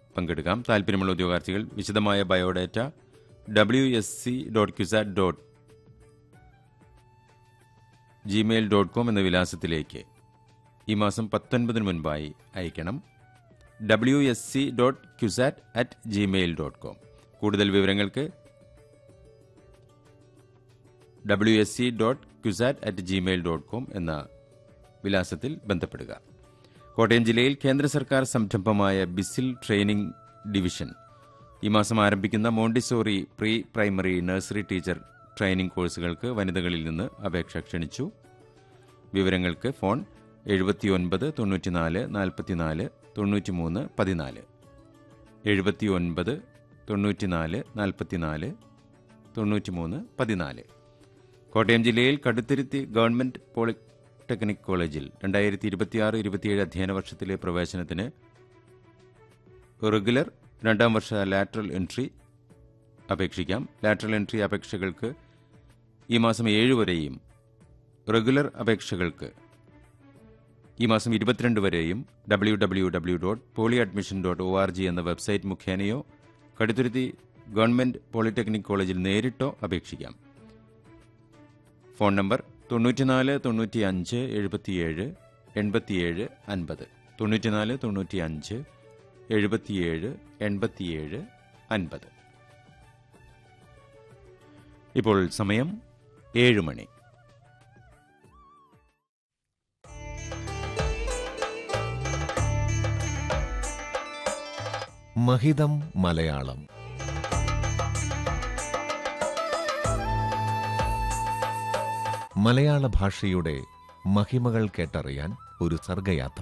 പങ്കെടുക്കാം താല്പര്യമുള്ള ഉദ്യോഗാർത്ഥികൾ വിശദമായ biodata W S C dot CUSAT dot Gmail dot com എന്ന വിലാസത്തിലേക്ക് ഈ മാസം പത്തൊൻപതിന് മുൻപായി അയക്കണം W S C dot CUSAT at Gmail dot com കൂടുതൽ വിവരങ്ങൾക്ക് W S C dot CUSAT at Gmail dot com എന്ന വിലാസത്തിൽ ബന്ധപ്പെടുക കോട്ടയം ജില്ലയിൽ കേന്ദ്ര സർക്കാർ സംരംഭമായ ബിസിൽ ട്രെയിനിംഗ് ഡിവിഷൻ ഈ മാസം ആരംഭിക്കുന്ന Montessori pre primary nursery teacher training കോഴ്സുകൾക്ക് വനിതകളിൽ നിന്ന് അപേക്ഷ ക്ഷണിച്ചു വിവരങ്ങൾക്ക് ഫോൺ എഴുപത്തിയൊൻപത് തൊണ്ണൂറ്റിനാല് നാൽപ്പത്തിനാല് തൊണ്ണൂറ്റിമൂന്ന് പതിനാല് എഴുപത്തിയൊൻപത് തൊണ്ണൂറ്റിനാല് നാൽപ്പത്തിനാല് തൊണ്ണൂറ്റിമൂന്ന് പതിനാല് കോട്ടയം ജില്ലയിൽ കടുത്തുരുത്തി ഗവൺമെന്റ് പോളിടെക്നിക് കോളേജിൽ രണ്ടായിരത്തി ഇരുപത്തിയാറ് ഇരുപത്തിയേഴ് അധ്യയന വർഷത്തിലെ പ്രവേശനത്തിന് റെഗുലർ രണ്ടാം വർഷ ലാറ്ററൽ എൻട്രി അപേക്ഷിക്കാം ലാറ്ററൽ എൻട്രി അപേക്ഷകൾക്ക് ഈ മാസം ഏഴ് വരെയും റെഗുലർ അപേക്ഷകൾക്ക് ഈ മാസം ഇരുപത്തിരണ്ട് വരെയും W W W dot poly admission dot O R G എന്ന വെബ്സൈറ്റ് മുഖേനയോ കടുത്തുരുത്തി ഗവൺമെന്റ് പോളിടെക്നിക് കോളേജിൽ നേരിട്ടോ അപേക്ഷിക്കാം ഫോൺ നമ്പർ തൊണ്ണൂറ്റിനാല് തൊണ്ണൂറ്റി അഞ്ച് എഴുപത്തിയേഴ് എൺപത്തിയേഴ് അൻപത് തൊണ്ണൂറ്റിനാല് തൊണ്ണൂറ്റി അഞ്ച് എഴുപത്തിയേഴ് എൺപത്തിയേഴ് അൻപത് ഇപ്പോൾ സമയം ഏഴ് മണി മഹിതം മലയാളം മലയാള ഭാഷയുടെ മഹിമകൾ കേട്ടറിയാൻ ഒരു സർഗയാത്ര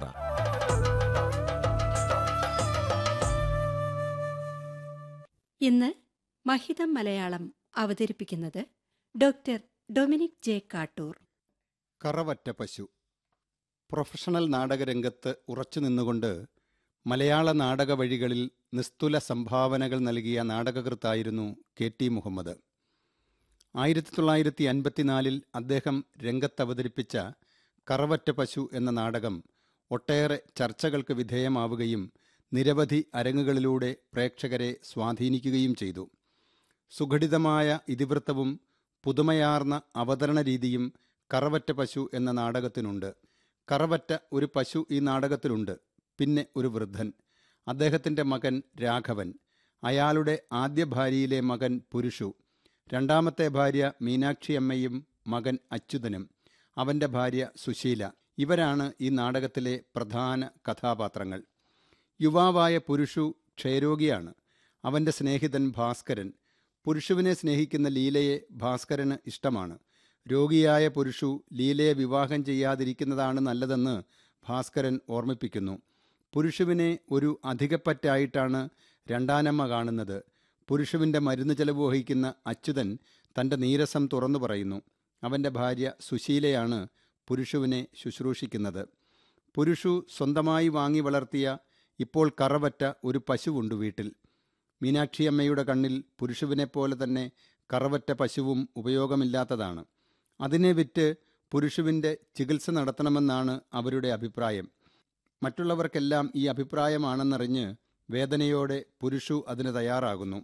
ഇന്ന് മഹിതം മലയാളം അവതരിപ്പിക്കുന്നത് ഡോക്ടർ ഡൊമിനിക് ജെ കാട്ടൂർ കറവറ്റ പശു പ്രൊഫഷണൽ നാടകരംഗത്ത് ഉറച്ചു നിന്നുകൊണ്ട് മലയാള നാടക വഴികളിൽ നിസ്തുല സംഭാവനകൾ നൽകിയ നാടകകൃത്തായിരുന്നു കെ ടി മുഹമ്മദ് ആയിരത്തി തൊള്ളായിരത്തി അൻപത്തിനാലിൽ അദ്ദേഹം രംഗത്തവതരിപ്പിച്ച കറവറ്റ പശു എന്ന നാടകം ഒട്ടേറെ ചർച്ചകൾക്ക് വിധേയമാവുകയും നിരവധി അരങ്ങുകളിലൂടെ പ്രേക്ഷകരെ സ്വാധീനിക്കുകയും ചെയ്തു സുഘടിതമായ ഇതിവൃത്തവും പുതുമയാർന്ന അവതരണ രീതിയും കറവറ്റ പശു എന്ന നാടകത്തിനുണ്ട് കറവറ്റ ഒരു പശു ഈ നാടകത്തിലുണ്ട് പിന്നെ ഒരു വൃദ്ധൻ അദ്ദേഹത്തിൻ്റെ മകൻ രാഘവൻ അയാളുടെ ആദ്യ ഭാര്യയിലെ മകൻ പുരുഷു രണ്ടാമത്തെ ഭാര്യ മീനാക്ഷിയമ്മയും മകൻ അച്യുതനും അവൻ്റെ ഭാര്യ സുശീല ഇവരാണ് ഈ നാടകത്തിലെ പ്രധാന കഥാപാത്രങ്ങൾ യുവാവായ പുരുഷു ക്ഷയരോഗിയാണ് അവൻ്റെ സ്നേഹിതൻ ഭാസ്കരൻ പുരുഷുവിനെ സ്നേഹിക്കുന്ന ലീലയെ ഭാസ്കരന് ഇഷ്ടമാണ് രോഗിയായ പുരുഷു ലീലയെ വിവാഹം ചെയ്യാതിരിക്കുന്നതാണ് നല്ലതെന്ന് ഭാസ്കരൻ ഓർമ്മിപ്പിക്കുന്നു പുരുഷുവിനെ ഒരു അധികപ്പറ്റായിട്ടാണ് രണ്ടാനമ്മ കാണുന്നത് പുരുഷുവിൻ്റെ മരുന്ന് ചെലവ് വഹിക്കുന്ന അച്യുതൻ തൻ്റെ നീരസം തുറന്നു പറയുന്നു അവൻ്റെ ഭാര്യ സുശീലയാണ് പുരുഷുവിനെ ശുശ്രൂഷിക്കുന്നത് പുരുഷു സ്വന്തമായി വാങ്ങി വളർത്തിയ ഇപ്പോൾ കറവറ്റ ഒരു പശുവുണ്ട് വീട്ടിൽ മീനാക്ഷിയമ്മയുടെ കണ്ണിൽ പുരുഷുവിനെപ്പോലെ തന്നെ കറവറ്റ പശുവും ഉപയോഗമില്ലാത്തതാണ് അതിനെ വിറ്റ് പുരുഷുവിൻ്റെ ചികിത്സ നടത്തണമെന്നാണ് അവരുടെ അഭിപ്രായം മറ്റുള്ളവർക്കെല്ലാം ഈ അഭിപ്രായമാണെന്നറിഞ്ഞ് വേദനയോടെ പുരുഷു അതിന് തയ്യാറാകുന്നു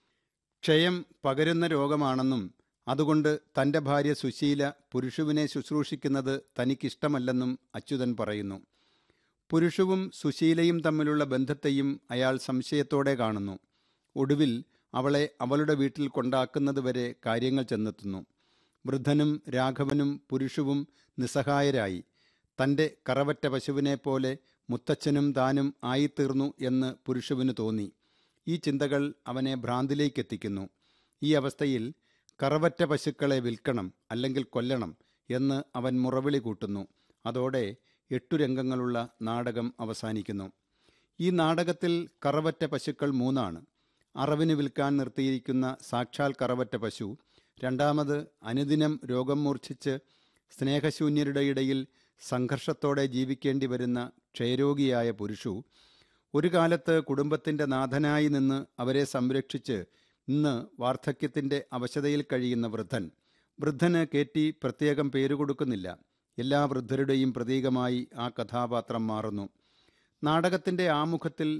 ക്ഷയം പകരുന്ന രോഗമാണെന്നും അതുകൊണ്ട് തൻ്റെ ഭാര്യ സുശീല പുരുഷുവിനെ ശുശ്രൂഷിക്കുന്നത് തനിക്കിഷ്ടമല്ലെന്നും അച്യുതൻ പറയുന്നു പുരുഷവും സുശീലയും തമ്മിലുള്ള ബന്ധത്തെയും അയാൾ സംശയത്തോടെ കാണുന്നു ഒടുവിൽ അവളെ അവളുടെ വീട്ടിൽ കൊണ്ടാക്കുന്നതുവരെ കാര്യങ്ങൾ ചെന്നെത്തുന്നു വൃദ്ധനും രാഘവനും പുരുഷവും നിസ്സഹായരായി തൻ്റെ കറവറ്റ പശുവിനെ പോലെ മുത്തച്ഛനും താനും ആയിത്തീർന്നു എന്ന് പുരുഷുവിന് തോന്നി ഈ ചിന്തകൾ അവനെ ഭ്രാന്തിലേക്കെത്തിക്കുന്നു ഈ അവസ്ഥയിൽ കറവറ്റ പശുക്കളെ വിൽക്കണം അല്ലെങ്കിൽ കൊല്ലണം എന്ന് അവൻ മുറവിളി കൂട്ടുന്നു അതോടെ എട്ടു രംഗങ്ങളുള്ള നാടകം അവസാനിക്കുന്നു ഈ നാടകത്തിൽ കറവറ്റ പശുക്കൾ മൂന്നാണ് അറവിന് വിൽക്കാൻ നിർത്തിയിരിക്കുന്ന സാക്ഷാൽ കറവറ്റ പശു രണ്ടാമത് അനുദിനം രോഗം മൂർച്ഛിച്ച് സ്നേഹശൂന്യരുടെ ഇടയിൽ സംഘർഷത്തോടെ ജീവിക്കേണ്ടി വരുന്ന ക്ഷയരോഗിയായ പുരുഷു ഒരു കാലത്ത് കുടുംബത്തിൻ്റെ നാഥനായി നിന്ന് അവരെ സംരക്ഷിച്ച് ഇന്ന് വാർദ്ധക്യത്തിൻ്റെ അവശതയിൽ കഴിയുന്ന വൃദ്ധൻ വൃദ്ധന് കയറ്റി പ്രത്യേകം പേര് കൊടുക്കുന്നില്ല എല്ലാ വൃദ്ധരുടെയും പ്രതീകമായി ആ കഥാപാത്രം മാറുന്നു നാടകത്തിൻ്റെ ആമുഖത്തിൽ